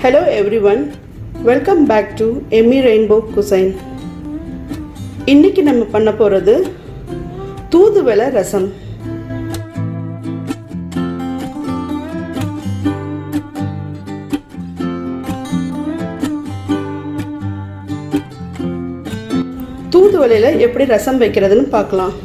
Hello everyone, welcome back to Emmy Rainbow Cuisine. இன்னைக்கு நம்ம பண்ண போறது தூதுவளை ரசம் தூதுவளையில எப்படி ரசம் வைக்கிறதுன்னு பார்க்கலாம்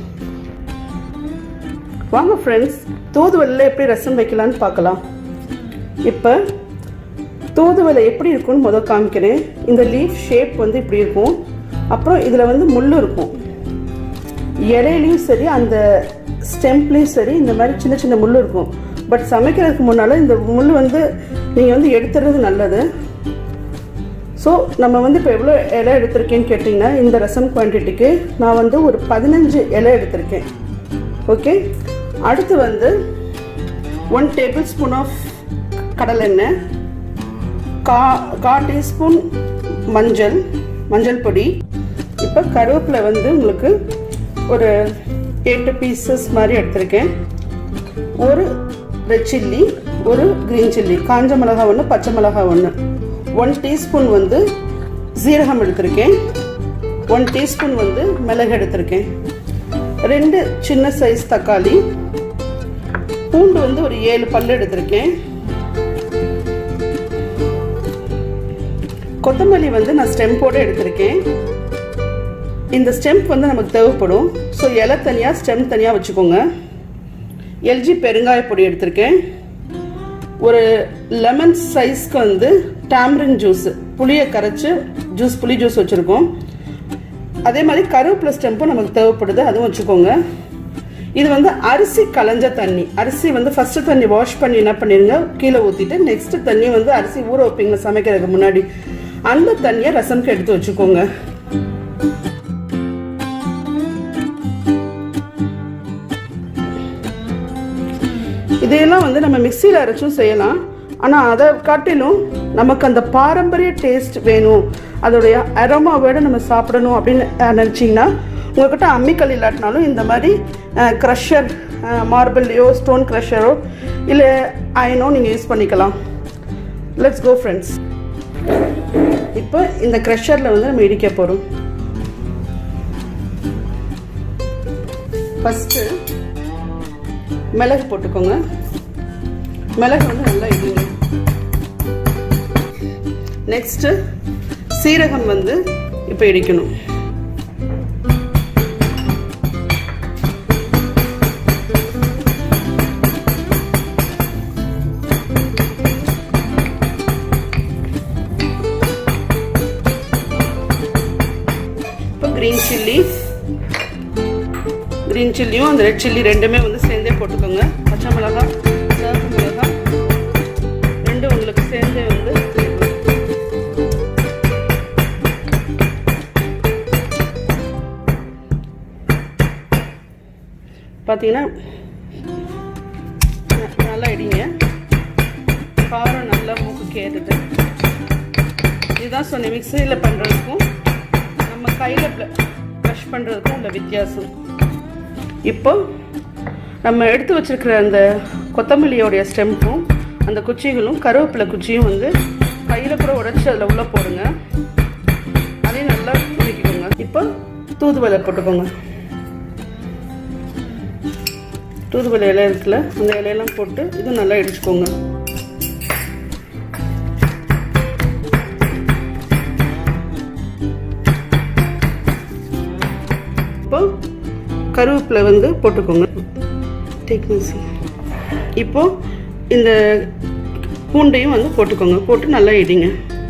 வாங்க ஃப்ரெண்ட்ஸ் தூதுவளையில எப்படி ரசம் வைக்கலான்னு பார்க்கலாம் இப்போ தூதுவளை எப்படி இருக்கும்னு முதல் காமிக்கிறேன் இந்த லீஃப் ஷேப் வந்து இப்படி இருக்கும் அப்புறம் இதில் வந்து முள் இருக்கும் இலையிலையும் சரி அந்த ஸ்டெம்ப்லேயும் சரி இந்த மாதிரி சின்ன சின்ன முள் இருக்கும் பட் சமைக்கிறதுக்கு முன்னால் இந்த முள் வந்து நீங்கள் வந்து எடுத்துறது நல்லது ஸோ நம்ம வந்து இப்போ எவ்வளோ இலை எடுத்திருக்கேன்னு கேட்டிங்கன்னா இந்த ரசம் குவான்டிட்டிக்கு நான் வந்து ஒரு பதினஞ்சு இலை எடுத்திருக்கேன் ஓகே அடுத்து வந்து ஒன் டேபிள் ஸ்பூன் ஆஃப் கடலெண்ணெய் கா கா டீஸ்பூன் மஞ்சள் மஞ்சள் பொடி இப்போ கருவேப்பிலை வந்து உங்களுக்கு ஒரு எட்டு பீசஸ் மாதிரி எடுத்திருக்கேன் ஒரு ரெட் சில்லி ஒரு க்ரீன் சில்லி காஞ்ச மிளகா ஒன்று பச்சை மிளகா ஒன்று ஒன் டீஸ்பூன் வந்து சீரகம் எடுத்திருக்கேன் ஒன் டீஸ்பூன் வந்து மிளகு எடுத்திருக்கேன் ரெண்டு சின்ன சைஸ் தக்காளி பூண்டு வந்து ஒரு ஏழு பல் எடுத்திருக்கேன் கொத்தமல்லி வந்து நான் ஸ்டெம்போடு எடுத்திருக்கேன் இந்த ஸ்டெம்ப் வந்து நமக்கு தேவைப்படும் ஸோ இலை தனியாக ஸ்டெம் தனியாக வச்சுக்கோங்க எல்ஜி பெருங்காய பொடி எடுத்திருக்கேன் ஒரு லெமன் சைஸ்க்கு வந்து டாம்ரின் ஜூஸ் புளியை கரைச்சி ஜூஸ் புளி ஜூஸ் வச்சுருக்கோம் அதே மாதிரி கருவேப்பிலை ஸ்டெம்பும் நமக்கு தேவைப்படுது அதுவும் வச்சுக்கோங்க இது வந்து அரிசி களைஞ்ச தண்ணி அரிசி வந்து ஃபர்ஸ்ட் தண்ணி வாஷ் பண்ணி என்ன பண்ணிருங்க கீழே ஊற்றிட்டு நெக்ஸ்ட் தண்ணி வந்து அரிசி ஊற வைப்பீங்க சமைக்கிறதுக்கு முன்னாடி அந்த தண்ணியை ரசம்க்கு எடுத்து வச்சுக்கோங்க இதையெல்லாம் வந்து நம்ம மிக்சியில் அரைச்சும் செய்யலாம் ஆனால் அதை காட்டிலும் நமக்கு அந்த பாரம்பரிய டேஸ்ட் வேணும் அதோடைய அரோமாவோட நம்ம சாப்பிடணும் அப்படின்னு நினச்சிங்கன்னா உங்கள்கிட்ட அம்மிக்கல் இல்லாட்டினாலும் இந்த மாதிரி க்ரஷர் மார்பிள்லையோ ஸ்டோன் க்ரஷரோ இல்லை அயனோ நீங்கள் யூஸ் பண்ணிக்கலாம் லெட்ஸ் கோ ஃப்ரெண்ட்ஸ் இப்போ இந்த க்ரஷரில் வந்து நம்ம இடிக்க போகிறோம் ஃபஸ்ட்டு மிளகு போட்டுக்கோங்க மிளகு வந்து நல்லா இடுங்க நெக்ஸ்ட்டு சீரகம் வந்து இப்போ இடிக்கணும் இப்போ க்ரீன் சில்லி க்ரீன் சில்லியும் அந்த ரெட் சில்லி ரெண்டுமே வந்து சேர்ந்தே போட்டுக்கோங்க பச்சை மிளகா சிவப்பு மிளகா ரெண்டும் உங்களுக்கு சேர்ந்தே வந்து பார்த்தீங்கன்னா நல்லா இடிங்க காரம் நல்லா மூக்கு கேட்டுது இதுதான் சொன்னேன் மிக்சியில் பண்ணுறதுக்கும் நம்ம கையில் ப்ரஷ் பண்ணுறதுக்கும் உள்ள வித்தியாசம் இப்போ நம்ம எடுத்து வச்சிருக்கிற அந்த கொத்தமல்லியோடைய ஸ்டெம்பும் அந்த குச்சிகளும் கருவேப்பிலை குச்சியும் வந்து கையில் கூட உடச்சி அதில் உள்ளே போடுங்க அதையும் நல்லா குடிக்கிக்கோங்க இப்போ தூதுவளை போட்டுக்கோங்க தூதுவளை இலை இருக்குல்ல அந்த இலையெல்லாம் போட்டு இதுவும் நல்லா இடிச்சுக்கோங்க இப்போ கருவேப்பிலை வந்து போட்டுக்கோங்க டெக்னிக்ஸி இப்போ இந்த பூண்டையும் வந்து போட்டுக்கோங்க போட்டு நல்லா இடிங்க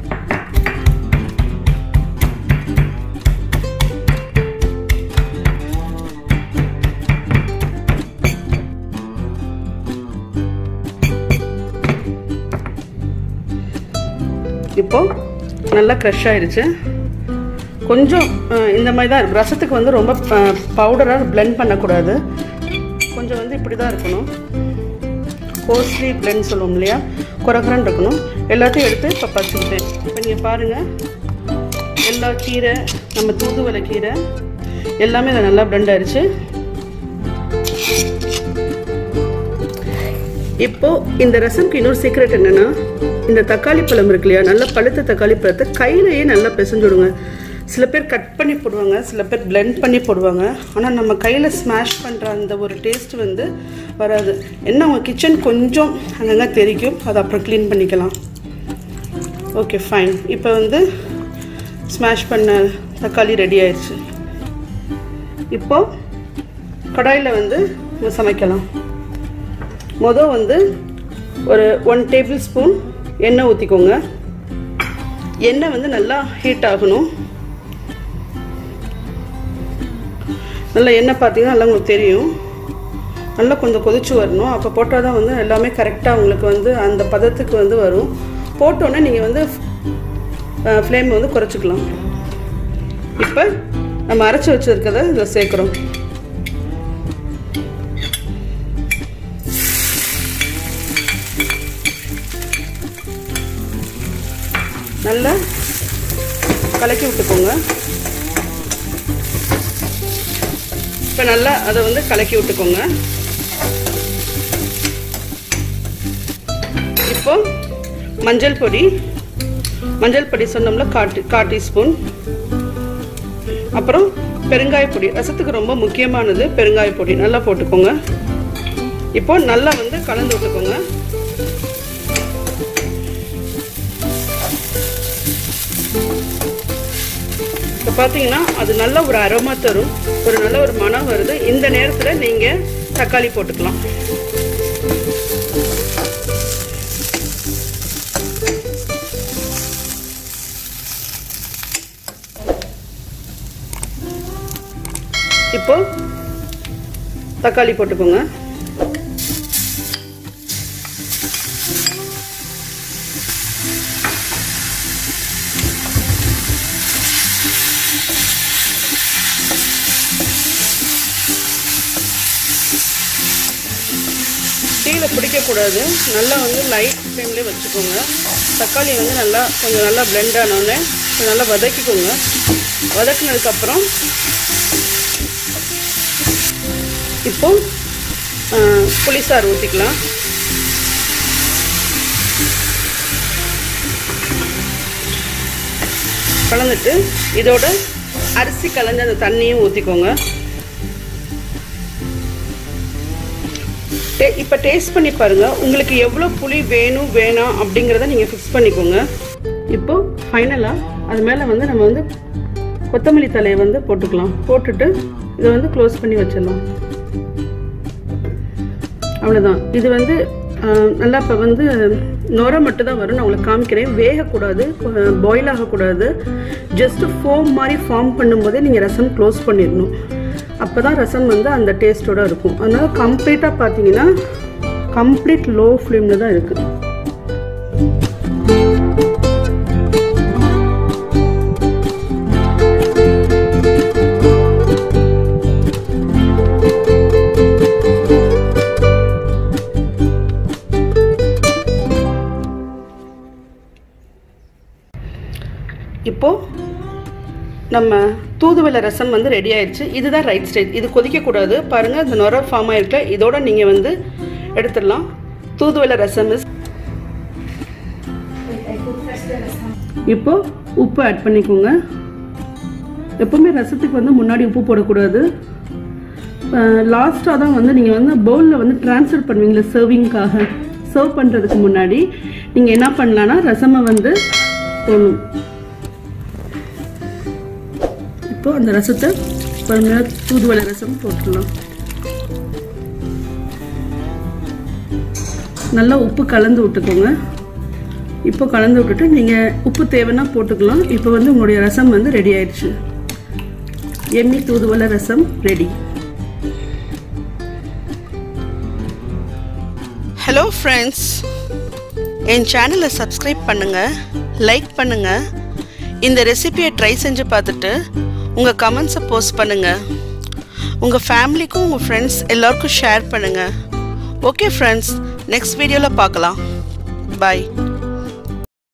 இப்போ நல்லா க்ரஷ் ஆயிடுச்சு கொஞ்சம் இந்த மாதிரி தான் இருக்கும் ரசத்துக்கு வந்து ரொம்ப பவுடராக பிளெண்ட் பண்ணக்கூடாது கொஞ்சம் வந்து இப்படி தான் இருக்கணும் கோஸ்ட்லி பிளெண்ட் சொல்லுவோம் இல்லையா குறக்குறன்னு இருக்கணும் எல்லாத்தையும் எடுத்து இப்போ பச்சுக்கிட்டேன் இப்போ நீங்கள் பாருங்கள் எல்லா கீரை நம்ம தூதுவளை கீரை எல்லாமே இதை நல்லா பிளெண்ட் ஆயிடுச்சு இப்போ இந்த ரசம்க்கு இன்னொரு சீக்ரெட் என்னென்னா இந்த தக்காளி பழம் இருக்கு இல்லையா நல்ல பழுத்த தக்காளி பழத்தை கையிலேயே நல்லா பிசைஞ்சு விடுங்க சில பேர் கட் பண்ணி போடுவாங்க சில பேர் blend பண்ணி போடுவாங்க ஆனால் நம்ம கையில் ஸ்மாஷ் பண்ணுற அந்த ஒரு டேஸ்ட் வந்து வராது என்ன உங்கள் கிச்சன் கொஞ்சம் அங்கங்கே தெரிக்கும் அதை அப்புறம் க்ளீன் பண்ணிக்கலாம் ஓகே ஃபைன் இப்போ வந்து ஸ்மாஷ் பண்ண தக்காளி ரெடி ஆயிடுச்சு இப்போ கடாயில் வந்து நம்ம சமைக்கலாம் மொதல் வந்து ஒரு ஒன் டேபிள் ஸ்பூன் எண்ணெய் ஊற்றிக்கோங்க எண்ணெய் வந்து நல்லா ஹீட் ஆகணும் நல்லா எண்ணெய் பார்த்தீங்கன்னா நல்லா உங்களுக்கு தெரியும் நல்லா கொஞ்சம் கொதிச்சு வரணும் அப்போ போட்டால் தான் வந்து எல்லாமே கரெக்டாக உங்களுக்கு வந்து அந்த பதத்துக்கு வந்து வரும் போட்டோன்னே நீங்கள் வந்து ஃப்ளேம் வந்து குறைச்சிக்கலாம் இப்போ நம்ம அரைச்சி வச்சுருக்கதை இதில் சேர்க்குறோம் நல்லா கலக்கி விட்டுக்கோங்க இப்போ நல்லா அதை வந்து கலக்கி விட்டுக்கோங்க இப்போ மஞ்சள் பொடி மஞ்சள் பொடி சொன்னோம்ல காட்டு கா டீஸ்பூன் அப்புறம் பெருங்காய பொடி ரசத்துக்கு ரொம்ப முக்கியமானது பெருங்காய பொடி நல்லா போட்டுக்கோங்க இப்போ நல்லா வந்து கலந்து விட்டுக்கோங்க இப்போ பார்த்தீங்கன்னா அது நல்ல ஒரு அரோமா தரும் ஒரு நல்ல ஒரு மனம் வருது இந்த நேரத்தில் நீங்கள் தக்காளி போட்டுக்கலாம் இப்போ தக்காளி போட்டுக்கோங்க தீயில் பிடிக்கக்கூடாது நல்லா வந்து லைட் ஃப்ளேம்லேயே வச்சுக்கோங்க தக்காளி வந்து நல்லா கொஞ்சம் நல்லா பிளெண்ட் ஆனோடனே கொஞ்சம் நல்லா வதக்கிக்கோங்க வதக்குனதுக்கப்புறம் இப்போ புளிசாறு ஊற்றிக்கலாம் கலந்துட்டு இதோட அரிசி கலந்து அந்த தண்ணியும் ஊற்றிக்கோங்க டே இப்போ டேஸ்ட் பண்ணி பாருங்கள் உங்களுக்கு எவ்வளோ புளி வேணும் வேணாம் அப்படிங்கிறத நீங்கள் ஃபிக்ஸ் பண்ணிக்கோங்க இப்போ ஃபைனலாக அது மேலே வந்து நம்ம வந்து கொத்தமல்லி தலையை வந்து போட்டுக்கலாம் போட்டுட்டு இதை வந்து க்ளோஸ் பண்ணி வச்சிடலாம் அவ்வளோதான் இது வந்து நல்லா இப்போ வந்து நுர மட்டும் தான் வரும் நான் உங்களுக்கு காமிக்கிறேன் வேகக்கூடாது பாயில் ஆகக்கூடாது ஜஸ்ட் ஃபோம் மாதிரி ஃபார்ம் பண்ணும்போதே நீங்கள் ரசம் க்ளோஸ் பண்ணிடணும் அப்போ தான் ரசம் வந்து அந்த டேஸ்ட்டோடு இருக்கும் அதனால் கம்ப்ளீட்டாக பார்த்தீங்கன்னா கம்ப்ளீட் லோ ஃப்ளேமில் தான் இருக்குது இப்போது நம்ம தூதுவளை ரசம் வந்து ரெடி ஆயிடுச்சு இதுதான் ரைட் ஸ்டேஜ் இது கொதிக்கக்கூடாது பாருங்கள் இந்த நுர ஃபார்ம் ஆயிருக்கல இதோட நீங்கள் வந்து எடுத்துடலாம் தூதுவளை ரசம் இஸ் இப்போ உப்பு ஆட் பண்ணிக்கோங்க எப்பவுமே ரசத்துக்கு வந்து முன்னாடி உப்பு போடக்கூடாது லாஸ்ட்டாக தான் வந்து நீங்கள் வந்து பவுலில் வந்து ட்ரான்ஸ்ஃபர் பண்ணுவீங்களா சர்விங்க்காக சர்வ் பண்ணுறதுக்கு முன்னாடி நீங்கள் என்ன பண்ணலான்னா ரசமை வந்து போடணும் இப்போ அந்த ரசத்தை பொறுமையாக தூதுவளை ரசம் போட்டுடலாம் நல்லா உப்பு கலந்து விட்டுக்கோங்க இப்போ கலந்து விட்டுட்டு நீங்கள் உப்பு தேவைன்னா போட்டுக்கலாம் இப்போ வந்து உங்களுடைய ரசம் வந்து ரெடி ஆயிடுச்சு எண்ணி தூதுவளை ரசம் ரெடி ஹலோ ஃப்ரெண்ட்ஸ் என் சேனலை சப்ஸ்கிரைப் பண்ணுங்கள் லைக் பண்ணுங்கள் இந்த ரெசிபியை ட்ரை செஞ்சு பார்த்துட்டு உங்கள் கமெண்ட்ஸை போஸ்ட் பண்ணுங்கள் உங்கள் ஃபேமிலிக்கும் உங்கள் ஃப்ரெண்ட்ஸ் எல்லோருக்கும் ஷேர் பண்ணுங்கள் ஓகே ஃப்ரெண்ட்ஸ் நெக்ஸ்ட் வீடியோவில் பார்க்கலாம் பாய்